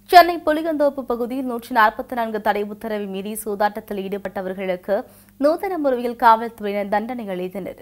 சென்னை புளியந்தோப்பு பகுதியில் நூற்றி நாற்பத்தி நான்கு தடை உத்தரவை மீறி சூதாட்டத்தில் ஈடுபட்டவர்களுக்கு நூதன முறையில் காவல்துறையினர் தண்டனை அளித்தனர்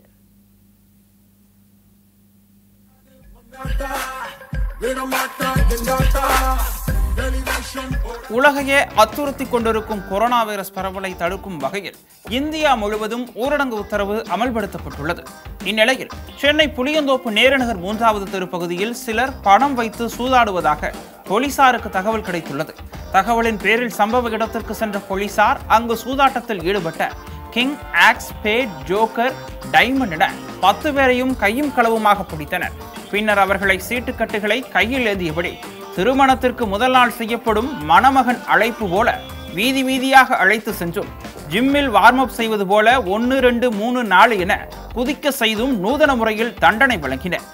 உலகையே அச்சுறுத்திக் கொண்டிருக்கும் கொரோனா வைரஸ் பரவலை தடுக்கும் வகையில் இந்தியா முழுவதும் ஊரடங்கு உத்தரவு அமல்படுத்தப்பட்டுள்ளது இந்நிலையில் சென்னை புளியந்தோப்பு நேருநகர் மூன்றாவது தெருப்பகுதியில் சிலர் பணம் வைத்து சூதாடுவதாக போலீசாருக்கு தகவல் கிடைத்துள்ளது தகவலின் பேரில் சம்பவ இடத்திற்கு சென்ற போலீசார் அங்கு சூதாட்டத்தில் ஈடுபட்ட கிங் ஆக்ஸ் பேட் ஜோக்கர் டைமண்ட் என பத்து பேரையும் கையும் களவுமாக பிடித்தனர் பின்னர் அவர்களை சீட்டுக்கட்டுகளை கையில் ஏந்தியபடி திருமணத்திற்கு முதல் நாள் செய்யப்படும் மணமகன் அழைப்பு போல வீதி வீதியாக அழைத்து சென்றும் ஜிம்மில் வார்ம் அப் செய்வது போல ஒன்று ரெண்டு மூணு நாலு என குதிக்க செய்தும் நூதன முறையில் தண்டனை வழங்கினர்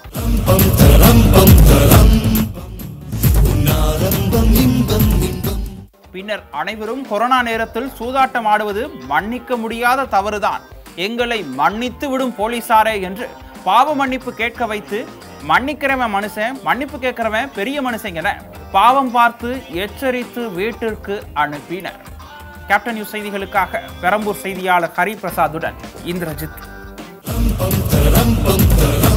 பின்னர் அனைவரும் கொரோனா நேரத்தில் சூதாட்டம் ஆடுவது மன்னிக்க முடியாத தவறுதான் எங்களை மன்னித்து விடும் போலீசாரே என்று பாவ மன்னிப்பு கேட்க வைத்து மன்னிக்கிறவன் மனுஷன் மன்னிப்பு கேட்கிறவன் பெரிய மனுஷன் என பாவம் பார்த்து எச்சரித்து வீட்டிற்கு அனுப்பினர் கேப்டன் நியூஸ் செய்திகளுக்காக பெரம்பூர் செய்தியாளர் ஹரிபிரசாத்துடன் இந்திரஜித்